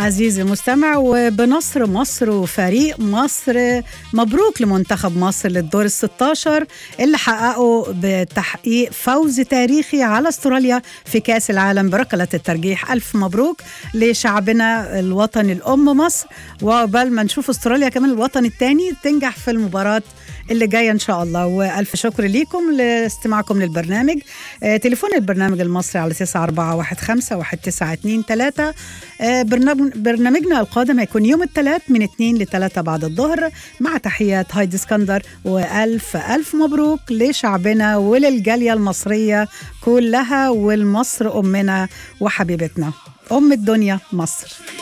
عزيزي المستمع وبنصر مصر وفريق مصر مبروك لمنتخب مصر للدور ال 16 اللي حققوا بتحقيق فوز تاريخي على استراليا في كاس العالم بركلة الترجيح ألف مبروك لشعبنا الوطني الأم مصر وقبل ما نشوف استراليا كمان الوطن الثاني تنجح في المباراة اللي جايه ان شاء الله والف شكر ليكم لاستماعكم للبرنامج آه تليفون البرنامج المصري على 94151923 آه برنامج برنامجنا القادم هيكون يوم الثلاث من 2 ل 3 بعد الظهر مع تحيات هايدي اسكندر والف الف مبروك لشعبنا وللجاليه المصريه كلها والمصر امنا وحبيبتنا ام الدنيا مصر